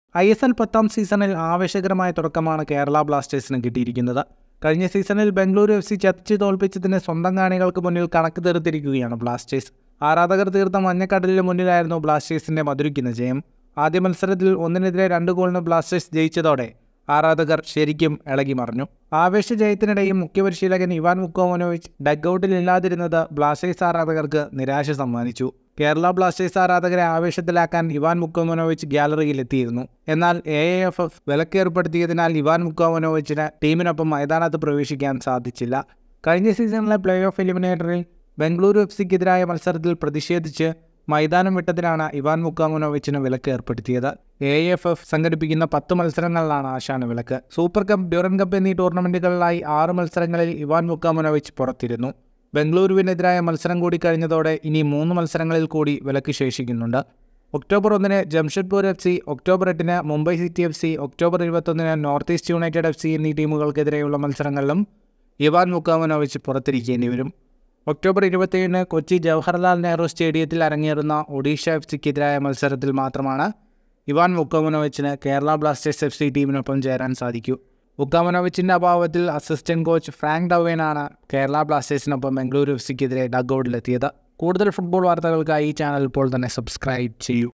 I S L പത്താം സീസണിൽ ആവേശകരമായ തുടക്കമാണ് കേരള ബ്ലാസ്റ്റേഴ്സിന് കിട്ടിയിരിക്കുന്നത് കഴിഞ്ഞ സീസണിൽ ബംഗളൂരു എഫ് സി ചതിച്ചു തോൽപ്പിച്ചതിന് സ്വന്തം കാണികൾക്ക് മുന്നിൽ കണക്ക് തീർത്തിരിക്കുകയാണ് ബ്ലാസ്റ്റേഴ്സ് ആരാധകർ തീർത്ത മഞ്ഞക്കടലിന് മുന്നിലായിരുന്നു ബ്ലാസ്റ്റേഴ്സിന്റെ മധുരിക്കുന്ന ജയം ആദ്യ മത്സരത്തിൽ ഒന്നിനെതിരെ രണ്ട് ഗോളിന് ബ്ലാസ്റ്റേഴ്സ് ജയിച്ചതോടെ ആരാധകർ ശരിക്കും ഇളകി മറിഞ്ഞു ആവേശ ജയത്തിനിടയിൽ മുഖ്യപരിശീലകൻ ഇവാൻ മുക്കോമനോവിച്ച് ഡഗ്ഔട്ടിൽ ഇല്ലാതിരുന്നത് ബ്ലാസ്റ്റേഴ്സ് ആരാധകർക്ക് നിരാശ സമ്മാനിച്ചു കേരള ബ്ലാസ്റ്റേഴ്സ് ആരാധകരെ ആവേശത്തിലാക്കാൻ ഇവാൻ മുക്കോമനോവിച്ച് ഗ്യാലറിയിൽ എത്തിയിരുന്നു എന്നാൽ എ എഫ് എഫ് വിലക്കേർപ്പെടുത്തിയതിനാൽ ഇവാൻ മുക്കോമനോവിച്ചിന് ടീമിനൊപ്പം മൈതാനത്ത് പ്രവേശിക്കാൻ സാധിച്ചില്ല കഴിഞ്ഞ സീസണിലെ പ്ലേ ഓഫ് എലിമിനേറ്ററിൽ ബംഗളൂരു എഫ് സിക്കെതിരായ മത്സരത്തിൽ പ്രതിഷേധിച്ച് മൈതാനം വിട്ടതിനാണ് ഇവാൻ മുക്കാമുനോവിച്ചിന് വിലക്ക് ഏർപ്പെടുത്തിയത് എ എഫ് എഫ് സംഘടിപ്പിക്കുന്ന പത്ത് മത്സരങ്ങളിലാണ് ആശാന വിലക്ക് സൂപ്പർ കപ്പ് ഡ്യൂറൻ കപ്പ് എന്നീ ടൂർണമെന്റുകളിലായി ആറ് മത്സരങ്ങളിൽ ഇവാൻ മുക്കാമുനോവിച്ച് പുറത്തിരുന്നു ബംഗളൂരുവിനെതിരായ മത്സരം കൂടി കഴിഞ്ഞതോടെ ഇനി മൂന്ന് മത്സരങ്ങളിൽ കൂടി വിലക്ക് ശേഷിക്കുന്നുണ്ട് ഒക്ടോബർ ഒന്നിന് ജംഷഡ്പൂർ എഫ് സി ഒക്ടോബർ എട്ടിന് Mumbai city F C October ഇരുപത്തൊന്നിന് north east united F C എന്നീ ടീമുകൾക്കെതിരെയുള്ള മത്സരങ്ങളിലും ഇവാൻ മുക്കാമുനോവിച്ച് പുറത്തിരിക്കേണ്ടി വരും ഒക്ടോബർ ഇരുപത്തിയേഴിന് കൊച്ചി ജവഹർലാൽ നെഹ്റു സ്റ്റേഡിയത്തിൽ അരങ്ങേറുന്ന ഒഡീഷ എഫ് സിക്കെതിരായ മത്സരത്തിൽ മാത്രമാണ് ഇവാൻ മുക്കോമനോവിച്ചിന് കേരള ബ്ലാസ്റ്റേഴ്സ് എഫ് സി ടീമിനൊപ്പം ചേരാൻ സാധിക്കൂ മുക്കാമനോവിച്ചിൻ്റെ അഭാവത്തിൽ അസിസ്റ്റന്റ് കോച്ച് ഫ്രാങ്ക് ഡവേനാണ് കേരള ബ്ലാസ്റ്റേഴ്സിനൊപ്പം ബംഗളൂരു എഫ് സിക്കെതിരെ ഡഗ്ഔട്ടിലെത്തിയത് കൂടുതൽ ഫുട്ബോൾ വാർത്തകൾക്കായി ഈ ചാനൽ ഇപ്പോൾ തന്നെ സബ്സ്ക്രൈബ് ചെയ്യൂ